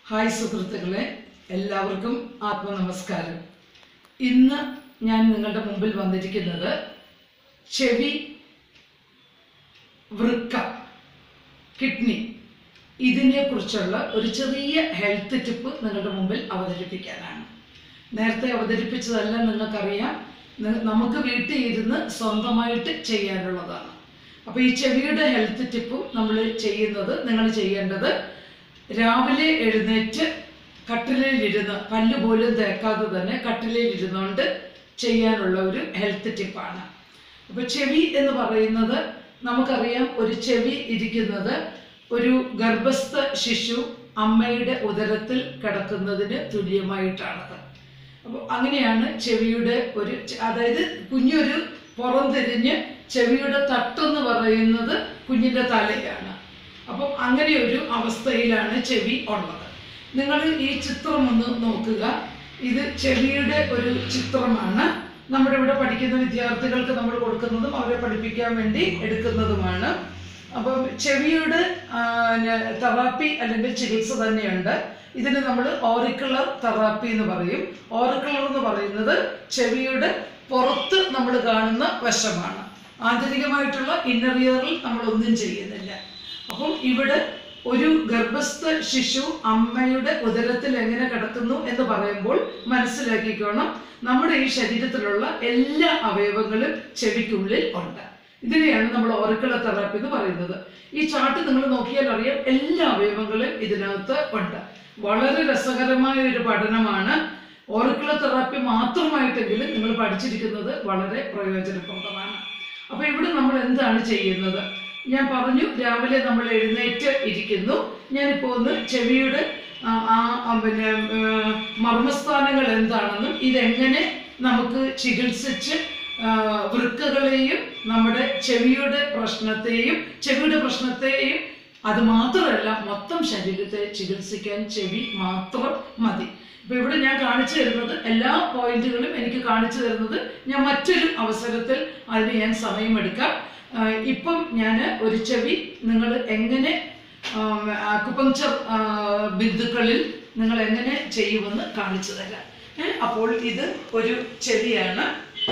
Hi സുഹൃത്തുക്കളെ എല്ലാവർക്കും ആത്മനമസ്കാരം ഇന്ന് ഞാൻ നിങ്ങളുടെ മുമ്പിൽ വന്നിരിക്കുന്നത് ചെവി വൃക്ക കിഡ്നി ഇതിനെക്കുറിച്ചുള്ള ഒരു ചെറിയ ഹെൽത്ത് ടിപ്പ് നിങ്ങളുടെ മുമ്പിൽ അവതരിപ്പിക്കാനാണ് നേരത്തെ അവതരിപ്പിച്ചതെല്ലാം നിങ്ങൾക്കറിയാം നി- നമുക്ക് വീട്ടിൽ ഇരുന്ന് സ്വന്തമായിട്ട് ചെയ്യാനുള്ളതാണ് അപ്പോൾ ഈ ചെവിയുടെ ഹെൽത്ത് ടിപ്പും നമ്മൾ ചെയ്യുന്നത് നിങ്ങൾ ചെയ്യേണ്ടത് രാവിലെ എഴുന്നേറ്റ് കട്ടിലിരുന്ന് പല്ല് പോലും തേക്കാതെ തന്നെ കട്ടിലിരുന്നുകൊണ്ട് ചെയ്യാനുള്ള ഒരു ഹെൽത്ത് ടിപ്പാണ് അപ്പോൾ ചെവി എന്ന് പറയുന്നത് നമുക്കറിയാം ഒരു ചെവി ഇരിക്കുന്നത് ഒരു ഗർഭസ്ഥ ശിശു അമ്മയുടെ ഉദരത്തിൽ കിടക്കുന്നതിന് തുല്യമായിട്ടാണത് അപ്പോൾ അങ്ങനെയാണ് ചെവിയുടെ ഒരു ചെ- അതായത് കുഞ്ഞൊരു പുറംതിരിഞ്ഞ് ചെവിയുടെ തട്ടെന്ന് പറയുന്നത് കുഞ്ഞിൻ്റെ തലയാണ് അപ്പം അങ്ങനെ ഒരു അവസ്ഥയിലാണ് ചെവി ഉള്ളത് നിങ്ങൾ ഈ ചിത്രം ഒന്ന് നോക്കുക ഇത് ചെവിയുടെ ഒരു ചിത്രമാണ് നമ്മുടെ ഇവിടെ പഠിക്കുന്ന വിദ്യാർത്ഥികൾക്ക് നമ്മൾ കൊടുക്കുന്നതും അവരെ പഠിപ്പിക്കാൻ വേണ്ടി എടുക്കുന്നതുമാണ് അപ്പം ചെവിയുടെ തെറാപ്പി അല്ലെങ്കിൽ ചികിത്സ തന്നെയുണ്ട് ഇതിന് നമ്മൾ ഓറിക്കുലർ തെറാപ്പി എന്ന് പറയും ഓറിക്കുലർ എന്ന് പറയുന്നത് ചെവിയുടെ പുറത്ത് നമ്മൾ കാണുന്ന വശമാണ് ആന്തരികമായിട്ടുള്ള ഇന്നർ ഇയറിൽ നമ്മളൊന്നും ചെയ്യുന്നില്ല അപ്പം ഇവിടെ ഒരു ഗർഭസ്ഥ ശിശു അമ്മയുടെ ഉദരത്തിൽ എങ്ങനെ കിടക്കുന്നു എന്ന് പറയുമ്പോൾ മനസ്സിലാക്കിക്കോണം നമ്മുടെ ഈ ശരീരത്തിലുള്ള എല്ലാ അവയവങ്ങളും ചെവിക്കുള്ളിൽ ഉണ്ട് ഇതിനെയാണ് നമ്മൾ ഓറിക്കുലർ തെറാപ്പി എന്ന് പറയുന്നത് ഈ ചാർട്ട് നിങ്ങൾ നോക്കിയാൽ അറിയാം എല്ലാ അവയവങ്ങളും ഇതിനകത്ത് ഉണ്ട് വളരെ രസകരമായ ഒരു പഠനമാണ് ഓറിക്കുലർ തെറാപ്പി മാത്രമായിട്ടെങ്കിലും നിങ്ങൾ പഠിച്ചിരിക്കുന്നത് വളരെ പ്രയോജനപ്രദമാണ് അപ്പൊ ഇവിടെ നമ്മൾ എന്താണ് ചെയ്യുന്നത് ഞാൻ പറഞ്ഞു രാവിലെ നമ്മൾ എഴുന്നേറ്റ് ഇരിക്കുന്നു ഞാനിപ്പോൾ ഒന്ന് ചെവിയുടെ ആ, ആ ആ, പിന്നെ ആ, മർമ്മസ്ഥാനങ്ങൾ എന്താണെന്നും ഇതെങ്ങനെ നമുക്ക് ചികിത്സിച്ച് ആ, വൃക്കകളെയും നമ്മുടെ ചെവിയുടെ പ്രശ്നത്തെയും ചെവിയുടെ പ്രശ്നത്തെയും അത് മാത്രമല്ല മൊത്തം ശരീരത്തെ ചികിത്സിക്കാൻ ചെവി മാത്രം മതി ഇപ്പൊ ഇവിടെ ഞാൻ കാണിച്ചു തരുന്നത് എല്ലാ പോയിന്റുകളും എനിക്ക് കാണിച്ചു തരുന്നത് ഞാൻ മറ്റൊരു അവസരത്തിൽ അതിന് ഞാൻ സമയമെടുക്കാം ആ, ഇപ്പം ഞാൻ ഒരു ചെവി നിങ്ങൾ എങ്ങനെ അക്കുപങ്ചർ ബിന്ദുക്കളിൽ നിങ്ങൾ എങ്ങനെ ചെയ്യുമെന്ന് കാണിച്ചു തരാം ഏ, അപ്പോൾ ഇത് ഒരു ചെവിയാണ്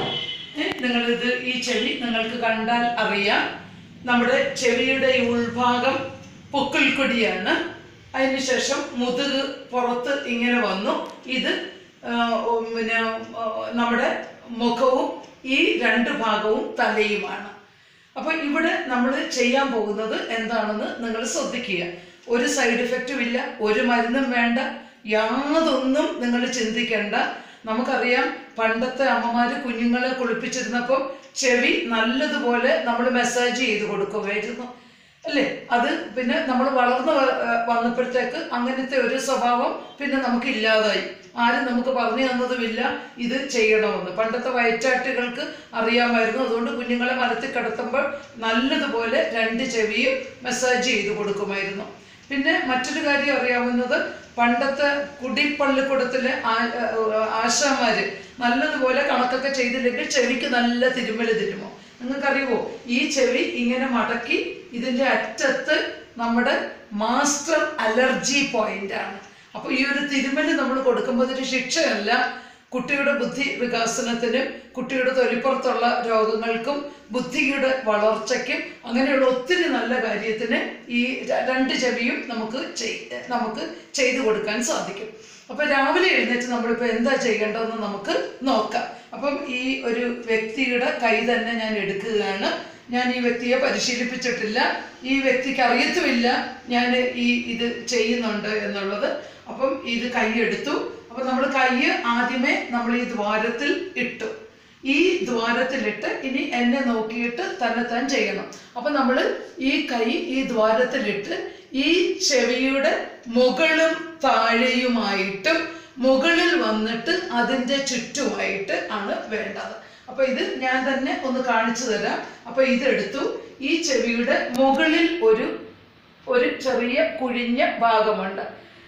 ഏ, നിങ്ങളിത് ഈ ചെവി നിങ്ങൾക്ക് കണ്ടാൽ അറിയാം നമ്മുടെ ചെവിയുടെ ഈ ഉൾഭാഗം പൊക്കിൾക്കൊടിയാണ് അതിനുശേഷം മുതുക് പുറത്ത് ഇങ്ങനെ വന്നു ഇത് ആ, ഉം, പിന്നെ ആ, നമ്മുടെ മുഖവും ഈ രണ്ട് ഭാഗവും തലയുമാണ് അപ്പൊ ഇവിടെ നമ്മൾ ചെയ്യാൻ പോകുന്നത് എന്താണെന്ന് നിങ്ങൾ ശ്രദ്ധിക്കുക ഒരു സൈഡ് ഇഫക്റ്റും ഇല്ല ഒരു മരുന്നും വേണ്ട യാതൊന്നും നിങ്ങൾ ചിന്തിക്കേണ്ട നമുക്കറിയാം പണ്ടത്തെ അമ്മമാര് കുഞ്ഞുങ്ങളെ കുളിപ്പിച്ചിരുന്നപ്പോൾ ചെവി നല്ലതുപോലെ നമ്മൾ മെസ്സാജ് ചെയ്ത് കൊടുക്കുമായിരുന്നു അല്ലേ അത് പിന്നെ നമ്മൾ വളർന്നു വ- ഏർ വന്നപ്പോഴത്തേക്ക് അങ്ങനത്തെ ഒരു സ്വഭാവം പിന്നെ നമുക്ക് ഇല്ലാതായി ആരും നമുക്ക് പറഞ്ഞു തന്നതുമില്ല ഇത് ചെയ്യണമെന്ന് പണ്ടത്തെ വയറ്റാട്ടുകൾക്ക് അറിയാമായിരുന്നു അതുകൊണ്ട് കുഞ്ഞുങ്ങളെ മരത്തിൽ കിടത്തുമ്പോൾ നല്ലതുപോലെ രണ്ട് ചെവിയും മെസ്സാജ് ചെയ്ത് കൊടുക്കുമായിരുന്നു പിന്നെ മറ്റൊരു കാര്യം അറിയാവുന്നത് പണ്ടത്തെ കുടിപ്പള്ളിക്കൂടത്തിലെ ആ- ഏർ ആശാമാര് നല്ലതുപോലെ കണക്കൊക്കെ ചെയ്തില്ലെങ്കിൽ ചെവിക്ക് നല്ല തിരുമല് തിരുമോ നിങ്ങൾക്കറിയുമോ ഈ ചെവി ഇങ്ങനെ മടക്കി ഇതിന്റെ അറ്റത്ത് നമ്മുടെ മാസ്റ്റർ അലർജി പോയിന്റ് ആണ് അപ്പൊ ഈ ഒരു തിരുമല് നമ്മൾ കൊടുക്കുമ്പോൾ അതൊരു ശിക്ഷയല്ല കുട്ടിയുടെ ബുദ്ധി വികാസനത്തിനും കുട്ടിയുടെ തൊലിപ്പുറത്തുള്ള രോഗങ്ങൾക്കും ബുദ്ധിയുടെ വളർച്ചയ്ക്കും അങ്ങനെയുള്ള ഒത്തിരി നല്ല കാര്യത്തിന് ഈ ര- രണ്ട് ചെവിയും നമുക്ക് ചെയ്- നമുക്ക് ചെയ്തു കൊടുക്കാൻ സാധിക്കും അപ്പൊ രാവിലെ എഴുന്നേറ്റ് നമ്മളിപ്പോൾ എന്താ ചെയ്യേണ്ടതെന്ന് നമുക്ക് നോക്കാം അപ്പം ഈ ഒരു വ്യക്തിയുടെ കൈ തന്നെ ഞാൻ എടുക്കുകയാണ് ഞാൻ ഈ വ്യക്തിയെ പരിശീലിപ്പിച്ചിട്ടില്ല ഈ വ്യക്തിക്ക് അറിയത്തുമില്ല ഞാൻ ഈ ഇത് ചെയ്യുന്നുണ്ട് എന്നുള്ളത് അപ്പം ഇത് കൈ എടുത്തു അപ്പം നമ്മൾ കൈ ആദ്യമേ നമ്മൾ ഈ ദ്വാരത്തിൽ ഇട്ടു ഈ ദ്വാരത്തിലിട്ട് ഇനി എന്നെ നോക്കിയിട്ട് തന്നെ താൻ ചെയ്യണം അപ്പൊ നമ്മൾ ഈ കൈ ഈ ദ്വാരത്തിലിട്ട് ഈ ചെവിയുടെ മുകളും താഴെയുമായിട്ടും മുകളിൽ വന്നിട്ട് അതിൻ്റെ ചുറ്റുമായിട്ട് ആണ് വേണ്ടത് അപ്പൊ ഇത് ഞാൻ തന്നെ ഒന്ന് കാണിച്ചു തരാം അപ്പൊ ഇതെടുത്തു ഈ ചെവിയുടെ മുകളിൽ ഒരു ഒരു ചെറിയ കുഴിഞ്ഞ ഭാഗമുണ്ട്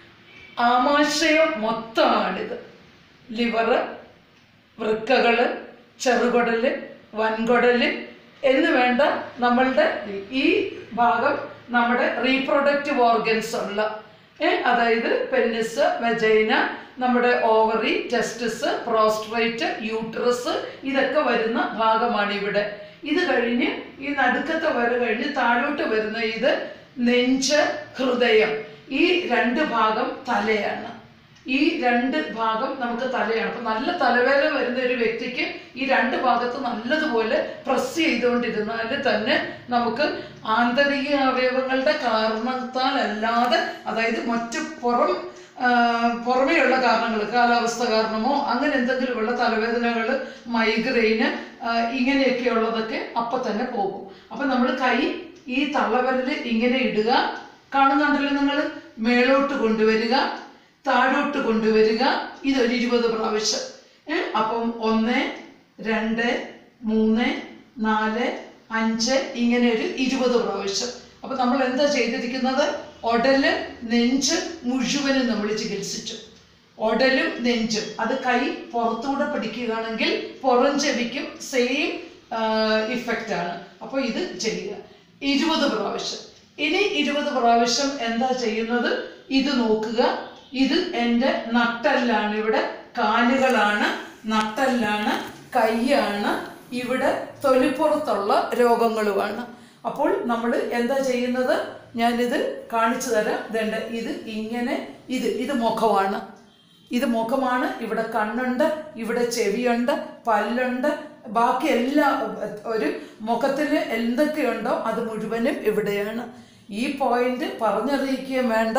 ആമാശയം മൊത്തമാണിത് ലിവറ് വൃക്കകള് ചെറുകുടല് വൻകുടല് എന്ന് വേണ്ട നമ്മളുടെ ഈ ഭാഗം നമ്മുടെ റീപ്രൊഡക്റ്റീവ് ഓർഗൻസ് ഉള്ള ഏ, അതായത് പെന്നിസ് വെജൈന നമ്മുടെ ഓവറി ടെസ്റ്റിസ് പ്രോസ്ട്രേറ്റ് യൂട്രസ് ഇതൊക്കെ വരുന്ന ഭാഗമാണ് ഇവിടെ ഇത് കഴിഞ്ഞ് ഈ നടുക്കത്തെ വര കഴിഞ്ഞ് താഴോട്ട് വരുന്ന ഇത് നെഞ്ച് ഹൃദയം ഈ രണ്ട് ഭാഗം തലയാണ് ഈ രണ്ട് ഭാഗം നമുക്ക് തലയാണ് അപ്പൊ നല്ല തലവേദന വരുന്ന ഒരു വ്യക്തിക്ക് ഈ രണ്ട് ഭാഗത്ത് നല്ലതുപോലെ പ്രസ് ചെയ്തുകൊണ്ടിരുന്നാൽ തന്നെ നമുക്ക് ആന്തരിക അവയവങ്ങളുടെ കാരണത്താൽ അല്ലാതെ അതായത് മറ്റു പുറം ആ, പുറമേയുള്ള കാരണങ്ങൾ കാലാവസ്ഥ കാരണമോ അങ്ങനെ എന്തെങ്കിലുമുള്ള തലവേദനകൾ മൈഗ്രെയിന് ഇങ്ങനെയൊക്കെ ഉള്ളതൊക്കെ അപ്പം തന്നെ പോകും അപ്പം നമ്മൾ കൈ ഈ തള്ളവരൽ ഇങ്ങനെ ഇടുക കാണുന്നുണ്ടല്ലോ നിങ്ങൾ മേലോട്ട് കൊണ്ടുവരിക താഴോട്ട് കൊണ്ടുവരിക ഇതൊരു ഇരുപത് പ്രാവശ്യം ഏ? അപ്പം ഒന്ന് രണ്ട് മൂന്ന് നാല് അഞ്ച് ഇങ്ങനെ ഒരു ഇരുപത് പ്രാവശ്യം അപ്പൊ നമ്മൾ എന്താ ചെയ്തിരിക്കുന്നത് ഉടല് നെഞ്ച് മുഴുവനും നമ്മൾ ചികിത്സിച്ചു ഉടലും നെഞ്ചും അത് കൈ പുറത്തൂടെ പിടിക്കുകയാണെങ്കിൽ പുറം ചെവിക്കും സെയിം ഇഫക്റ്റ് ആണ് അപ്പോൾ ഇത് ചെയ്യുക ഇരുപത് പ്രാവശ്യം ഇനി ഇരുപത് പ്രാവശ്യം എന്താ ചെയ്യുന്നത് ഇത് നോക്കുക ഇത് എൻ്റെ നട്ടെല്ലാണ് ഇവിടെ കാലുകളാണ് നട്ടെല്ലാണ് കൈയാണ് ഇവിടെ തൊലിപ്പുറത്തുള്ള രോഗങ്ങളുമാണ് അപ്പോൾ നമ്മൾ എന്താ ചെയ്യുന്നത് ഞാനിത് കാണിച്ചു തരാം ഇതേണ്ട ഇത് ഇങ്ങനെ ഇത് ഇത് മുഖമാണ് ഇത് മുഖമാണ് ഇവിടെ കണ്ണുണ്ട് ഇവിടെ ചെവിയുണ്ട് പല്ലുണ്ട് ബാക്കി എല്ലാ ഒരു മുഖത്തിൽ എന്തൊക്കെയുണ്ടോ അത് മുഴുവനും ഇവിടെയാണ് ഈ പോയിന്റ് പറഞ്ഞറിയിക്കുകയും വേണ്ട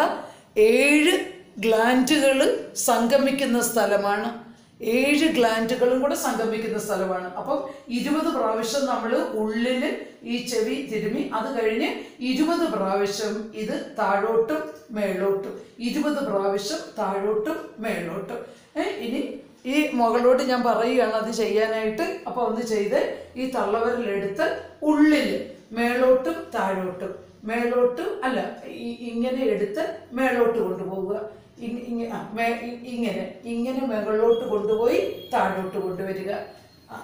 ഏഴ് ഗ്ലാൻഡുകൾ സംഗമിക്കുന്ന സ്ഥലമാണ് ഏഴ് ഗ്ലാൻഡുകളും കൂടെ സംഗമിക്കുന്ന സ്ഥലമാണ് അപ്പം ഇരുപത് പ്രാവശ്യം നമ്മൾ ഉള്ളിൽ ഈ ചെവി തിരുമി അത് കഴിഞ്ഞ് ഇരുപത് പ്രാവശ്യം ഇത് താഴോട്ടും മേളോട്ടും ഇരുപത് പ്രാവശ്യം താഴോട്ടും മേളോട്ടും ഏ, ഇനി ഈ മുകളോട്ട് ഞാൻ പറയുകയാണ് അത് ചെയ്യാനായിട്ട് അപ്പോൾ ഒന്ന് ചെയ്ത് ഈ തള്ളവരലെടുത്ത് ഉള്ളിൽ മേളോട്ടും താഴോട്ടും മേളോട്ടും അല്ല ഈ- ഇങ്ങനെ എടുത്ത് മേളോട്ട് കൊണ്ടുപോവുക ഇ- ഇങ്ങ- ആ, മേ- ഇ- ഇങ്ങനെ ഇങ്ങനെ മുകളിലോട്ട് കൊണ്ടുപോയി താഴോട്ട് കൊണ്ടുവരിക ആ,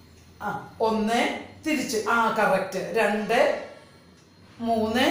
ആ ഒന്ന് തിരിച്ച് ആ കറക്റ്റ് രണ്ട് മൂന്ന്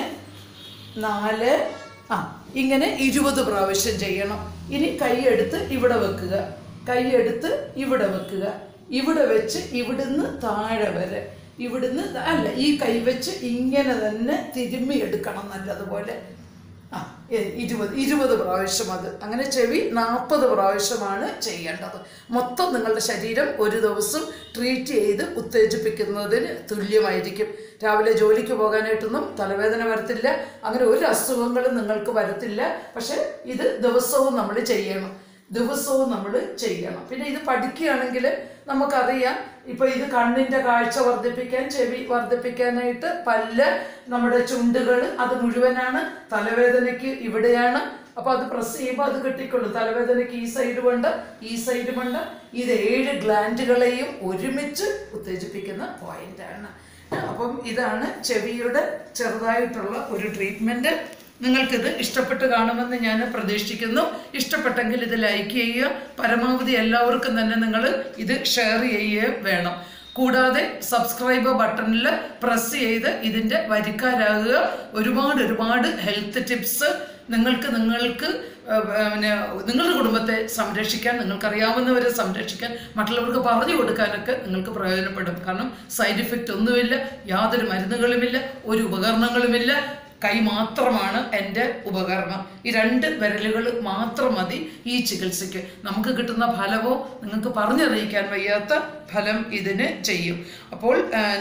നാല് ആ ഇങ്ങനെ ഇരുപത് പ്രാവശ്യം ചെയ്യണം ഇനി കൈയെടുത്ത് ഇവിടെ വെക്കുക കൈയെടുത്ത് ഇവിടെ വെക്കുക ഇവിടെ വെച്ച് ഇവിടുന്ന് താഴെ വരെ ഇവിടുന്ന് അല്ല ഈ കൈ വെച്ച് ഇങ്ങനെ തന്നെ തിരുമ്മി എടുക്കണം നല്ലതുപോലെ ആ ഏ- ഇരുപത് ഇരുപത് പ്രാവശ്യം അത് അങ്ങനെ ചെവി നാൽപ്പത് പ്രാവശ്യമാണ് ചെയ്യേണ്ടത് മൊത്തം നിങ്ങളുടെ ശരീരം ഒരു ദിവസം ട്രീറ്റ് ചെയ്ത് ഉത്തേജിപ്പിക്കുന്നതിന് തുല്യമായിരിക്കും രാവിലെ ജോലിക്ക് പോകാനായിട്ടൊന്നും തലവേദന വരത്തില്ല അങ്ങനെ ഒരു അസുഖങ്ങളും നിങ്ങൾക്ക് വരത്തില്ല പക്ഷെ ഇത് ദിവസവും നമ്മൾ ചെയ്യണം ദിവസവും നമ്മൾ ചെയ്യണം പിന്നെ ഇത് പഠിക്കുകയാണെങ്കിൽ നമുക്കറിയാം ഇപ്പൊ ഇത് കണ്ണിന്റെ കാഴ്ച വർദ്ധിപ്പിക്കാൻ ചെവി വർദ്ധിപ്പിക്കാനായിട്ട് പല്ല് നമ്മുടെ ചുണ്ടുകൾ അത് മുഴുവനാണ് തലവേദനയ്ക്ക് ഇവിടെയാണ് അപ്പൊ അത് പ്രസ് ചെയ്യുമ്പോൾ അത് കിട്ടിക്കൊള്ളും തലവേദനയ്ക്ക് ഈ സൈഡും ഉണ്ട് ഈ സൈഡും ഉണ്ട് ഇത് ഏഴ് ഗ്ലാൻഡുകളെയും ഒരുമിച്ച് ഉത്തേജിപ്പിക്കുന്ന പോയിന്റാണ് അപ്പം ഇതാണ് ചെവിയുടെ ചെറുതായിട്ടുള്ള ഒരു ട്രീറ്റ്മെന്റ് നിങ്ങൾക്കിത് ഇഷ്ടപ്പെട്ട് കാണുമെന്ന് ഞാൻ പ്രതീക്ഷിക്കുന്നു ഇഷ്ടപ്പെട്ടെങ്കിൽ ഇത് ലൈക്ക് ചെയ്യുക പരമാവധി എല്ലാവർക്കും തന്നെ നിങ്ങൾ ഇത് ഷെയർ ചെയ്യുകയും വേണം കൂടാതെ സബ്സ്ക്രൈബ് ബട്ടണിൽ പ്രസ് ചെയ്ത് ഇതിൻ്റെ വരിക്കാരാകുക ഒരുപാട് ഒരുപാട് ഹെൽത്ത് ടിപ്സ് നിങ്ങൾക്ക് നിങ്ങൾക്ക് ഏർ, പിന്നെ നിങ്ങളുടെ കുടുംബത്തെ സംരക്ഷിക്കാൻ നിങ്ങൾക്കറിയാവുന്നവരെ സംരക്ഷിക്കാൻ മറ്റുള്ളവർക്ക് പറഞ്ഞു കൊടുക്കാനൊക്കെ നിങ്ങൾക്ക് പ്രയോജനപ്പെടും കാരണം സൈഡ് ഇഫക്റ്റ് ഒന്നുമില്ല യാതൊരു മരുന്നുകളുമില്ല ഒരു ഉപകരണങ്ങളുമില്ല കൈ മാത്രമാണ് എൻ്റെ ഉപകരണം ഈ രണ്ട് വിരലുകൾ മാത്രം മതി ഈ ചികിത്സയ്ക്ക് നമുക്ക് കിട്ടുന്ന ഫലമോ നിങ്ങൾക്ക് പറഞ്ഞറിയിക്കാൻ വയ്യാത്ത ഫലം ഇതിന് ചെയ്യും അപ്പോൾ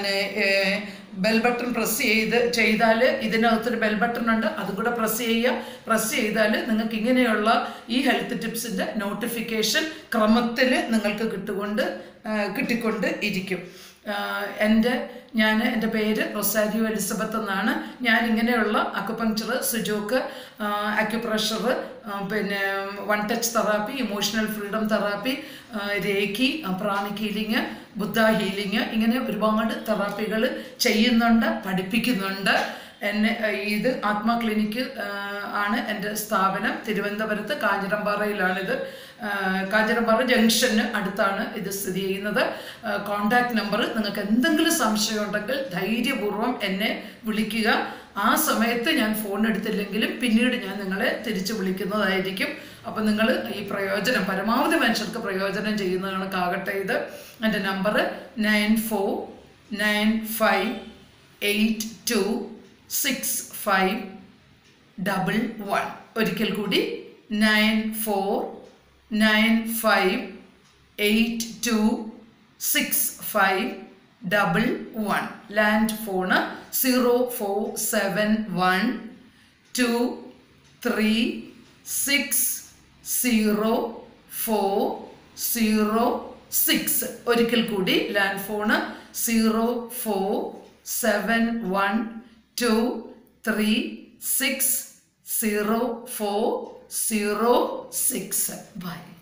ബെൽ ബട്ടൺ പ്രസ് ചെയ്ത് ചെയ്താൽ ഇതിനകത്തൊരു ബെൽ ബട്ടൺ ഉണ്ട് അതും കൂടെ പ്രസ് ചെയ്യുക പ്രസ് ചെയ്താൽ നിങ്ങൾക്ക് ഇങ്ങനെയുള്ള ഈ ഹെൽത്ത് ടിപ്സിൻ്റെ നോട്ടിഫിക്കേഷൻ ക്രമത്തിൽ നിങ്ങൾക്ക് കിട്ടുകൊണ്ട് ആ, കിട്ടിക്കൊണ്ട് ഇരിക്കും ആഹ് എൻ്റെ ഞാൻ എൻ്റെ പേര് റൊസാരിയോ എലിസബത്ത് എന്നാണ് ഞാൻ ഇങ്ങനെയുള്ള അക്കുപങ്ക്ചർ സുജോക്ക് അക്യുപ്രഷർ പിന്നെ one touch therapy emotional freedom therapy reiki pranic healing Buddha healing ഇങ്ങനെ ഒരുപാട് തെറാപ്പികൾ ചെയ്യുന്നുണ്ട് പഠിപ്പിക്കുന്നുണ്ട് എന്നെ ഇത് ആത്മ ക്ലിനിക്ക് ആണ് എൻ്റെ സ്ഥാപനം തിരുവനന്തപുരത്ത് കാഞ്ഞിരമ്പാറയിലാണിത് ആ, കാഞ്ഞിരമ്പാറ ജംഗ്ഷന് അടുത്താണ് ഇത് സ്ഥിതി ചെയ്യുന്നത് കോണ്ടാക്ട് നമ്പർ നിങ്ങൾക്ക് എന്തെങ്കിലും സംശയം ഉണ്ടെങ്കിൽ ധൈര്യപൂർവ്വം എന്നെ വിളിക്കുക ആ സമയത്ത് ഞാൻ ഫോൺ എടുത്തില്ലെങ്കിലും പിന്നീട് ഞാൻ നിങ്ങളെ തിരിച്ചു വിളിക്കുന്നതായിരിക്കും അപ്പം നിങ്ങൾ ഈ പ്രയോജനം പരമാവധി മനുഷ്യർക്ക് പ്രയോജനം ചെയ്യുന്ന കണക്കാകട്ടെ ഇത് എൻ്റെ number nine four nine five eight two six five double one ഒരിക്കൽ കൂടി nine four nine five eight two six five double one land phone zero four seven one two three six zero four zero six ഒരിക്കൽ കൂടി land phone zero four seven one two three six zero four zero six by